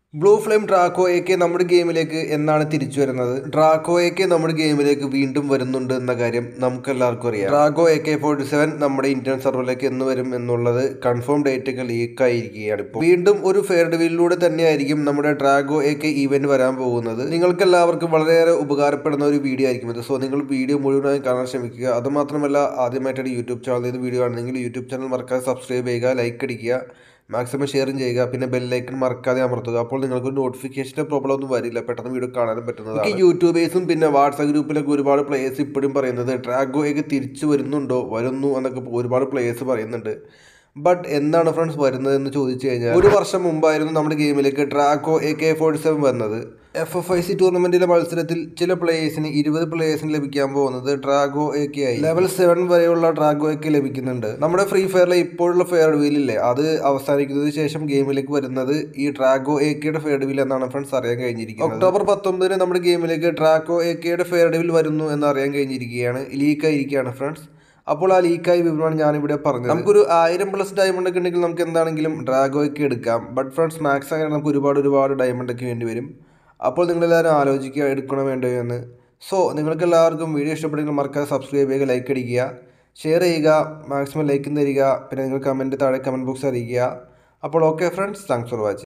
blue flame Draco A K നമ്മുടെ ഗെയിമിലേക്ക് എന്നാണ് തിരിച്ചു വരുന്നത് ഡ്രാക്കോ എ കെ നമ്മുടെ ഗെയിമിലേക്ക് വീണ്ടും വരുന്നുണ്ട് എന്ന കാര്യം നമുക്ക് എല്ലാവർക്കും അറിയാം Draco A K forty seven നമ്മുടെ ഇന്ത്യൻ സെർവറിലേക്ക് എന്ന് വരും എന്നുള്ളത് കൺഫേം ഡേറ്റ് ഒക്കെ ലീക്ക് ആയിരിക്കുകയാണ് ഇപ്പോൾ വീണ്ടും ഒരു ഫെയർഡ് വീലിലൂടെ തന്നെയായിരിക്കും നമ്മുടെ ഡ്രാഗോ എ കെ ഈവന്റ് വരാൻ പോകുന്നത് നിങ്ങൾക്ക് എല്ലാവർക്കും വളരെയേറെ ഉപകാരപ്പെടുന്ന ഒരു വീഡിയോ ആയിരിക്കും ഇത് സോ നിങ്ങൾ വീഡിയോ മുഴുവനായി കാണാൻ ശ്രമിക്കുക അതുമാത്രമല്ല ആദ്യമായിട്ടാണ് യൂട്യൂബ് ചാനൽ ചെയ്ത് വീഡിയോ ആണെങ്കിൽ യൂട്യൂബ് ചാനൽ മറക്കാതെ സബ്സ്ക്രൈബ് ചെയ്യുക ലൈക്ക് അടിക്കുക മാക്സിമം ഷെയറും ചെയ്യുക പിന്നെ ബെല്ലൈക്കൺ മറക്കാതെ അമർത്തുക അപ്പോൾ നിങ്ങൾക്ക് നോട്ടിഫിക്കേഷൻ്റെ പ്രോബ്ലം ഒന്നും വരില്ല പെട്ടെന്ന് വീഡിയോ കാണാനും പറ്റുന്നതാണ് ഈ യൂട്യൂബേഴ്സും പിന്നെ വാട്സാപ്പ് ഗ്രൂപ്പിലൊക്കെ ഒരുപാട് പ്ലേയേഴ്സ് ഇപ്പോഴും പറയുന്നത് ഡ്രാഗോയൊക്കെ തിരിച്ചു വരുന്നുണ്ടോ വരുന്നു എന്നൊക്കെ ഒരുപാട് പ്ലേയേഴ്സ് പറയുന്നുണ്ട് ബട്ട് എന്താണ് ഫ്രണ്ട്സ് വരുന്നത് എന്ന് ചോദിച്ചു കഴിഞ്ഞാൽ ഒരു വർഷം മുമ്പായിരുന്നു നമ്മുടെ ഗെയിമിലേക്ക് Draco A K forty seven വന്നത് എഫ് എഫ് ഐ സി ടൂർണമെന്റിലെ മത്സരത്തിൽ ചില പ്ലേയേഴ്സിന് ഇരുപത് പ്ലേയേഴ്സിന് ലഭിക്കാൻ പോകുന്നത് ഡ്രാഗോ എ കെ ആയി ലെവൽ സെവൻ വരെയുള്ള ഡ്രാഗോ എ കെ ലഭിക്കുന്നുണ്ട് നമ്മുടെ ഫ്രീ ഫയറിലെ ഇപ്പോഴുള്ള ഫെയർ വീലില്ലേ അത് അവസാനിക്കുന്നതിന് ശേഷം ഗെയിമിലേക്ക് വരുന്നത് ഈ ഡ്രാഗോ എ കെയുടെ ഫെയർ വീൽ എന്നാണ് ഫ്രണ്ട്സ് അറിയാൻ കഴിഞ്ഞിരിക്കുന്നത് ഒക്ടോബർ പത്തൊമ്പതിന് നമ്മുടെ ഗെയിമിലേക്ക് ഡ്രാഗോ എ കെയുടെ ഫെയർ വീൽ വരുന്നു എന്ന് അറിയാൻ കഴിഞ്ഞിരിക്കുകയാണ് ലീക്ക് ആയിരിക്കുകയാണ് ഫ്രണ്ട്സ് അപ്പോൾ ആ ലീക്കായി വിവരമാണ് ഞാനിവിടെ പറഞ്ഞത് നമുക്കൊരു ആയിരം പ്ലസ് ഡയമണ്ട് ഒക്കെ ഉണ്ടെങ്കിൽ നമുക്ക് എന്താണെങ്കിലും ഡ്രാഗോയ്ക്ക് എടുക്കാം ബട്ട് ഫ്രണ്ട്സ് മാക്സ് അങ്ങനെ നമുക്ക് ഒരുപാട് ഒരുപാട് ഡയമണ്ട് ഒക്കെ വേണ്ടി വരും അപ്പോൾ നിങ്ങളെല്ലാവരും ആലോചിക്കുക എടുക്കണോ വേണ്ടോ എന്ന് സോ നിങ്ങൾക്ക് എല്ലാവർക്കും വീഡിയോ ഇഷ്ടപ്പെട്ടെങ്കിൽ മറക്കാതെ സബ്സ്ക്രൈബ് ചെയ്യുക ലൈക്ക് അടിക്കുക ഷെയർ ചെയ്യുക മാക്സിമം ലൈക്കും തരിക പിന്നെ നിങ്ങൾ കമൻറ്റ് താഴെ കമൻറ്റ് ബോക്സ് അറിയിക്കുക അപ്പോൾ okay friends thanks for watching